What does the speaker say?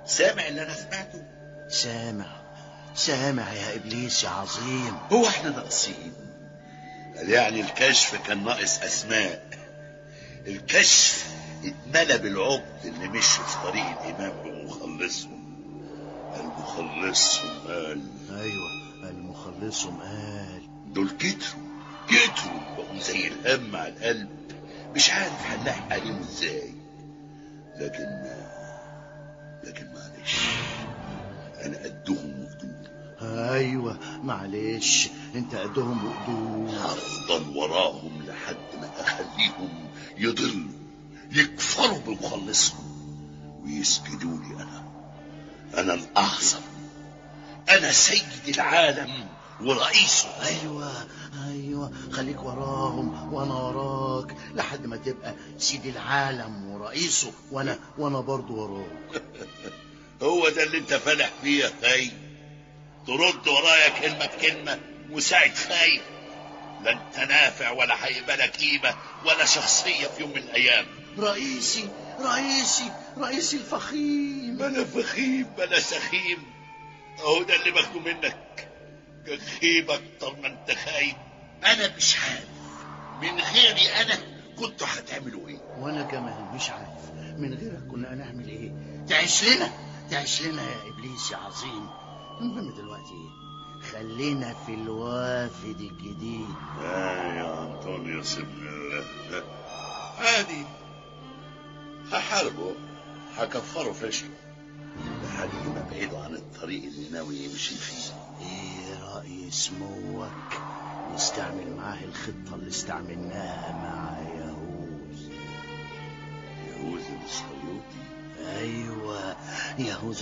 سامع اللي انا سمعته سامع سامع يا إبليس يا عظيم هو احنا ناقصين قال يعني الكشف كان ناقص اسماء الكشف اتملى بالعبد اللي مشي في طريق الامام بمخلصهم المخلصهم قال أيوة المخلصهم قال دول كتروا كتروا بقوا زي الهم على القلب مش عارف هنلاحق عليهم ازاي لكن لكن معلش انا قدهم وقدود أيوة معلش أنت قدهم وقدود هفضل وراهم لحد ما اخليهم يضلوا يكفروا بمخلصهم ويسجدوا لي انا انا الاعظم انا سيد العالم ورئيسه أيوة أيوة خليك وراهم وأنا وراك لحد ما تبقى سيد العالم ورئيسه وأنا وأنا برضو وراك هو ده اللي انت فالح فيه يا خاي ترد ورايا كلمة بكلمة مساعد خايف لا انت نافع ولا هيبقى لك قيمة ولا شخصية في يوم من الأيام رئيسي رئيسي رئيسي الفخيم بلا فخيم بلا سخيم اهو ده اللي باخده منك خيب اكتر ما انت خايب انا مش عارف من غيري انا كنتوا هتعملوا ايه وأنا كمان مش عارف من غيرك كنا هنعمل إيه تعيش لنا تعيش لنا يا إبليس يا عظيم المهم دلوقتي خلينا في الوافد الجديد آه يا أنطونيوس ابن الله عادي هحاربه هكفره فشله لحد ما ابعده عن الطريق اللي ناوي يمشي فيه ايه رأي سموك نستعمل معاه الخطة اللي استعملناها مع يهوذا يهوذا الاسخريوطي ايوه يهوذا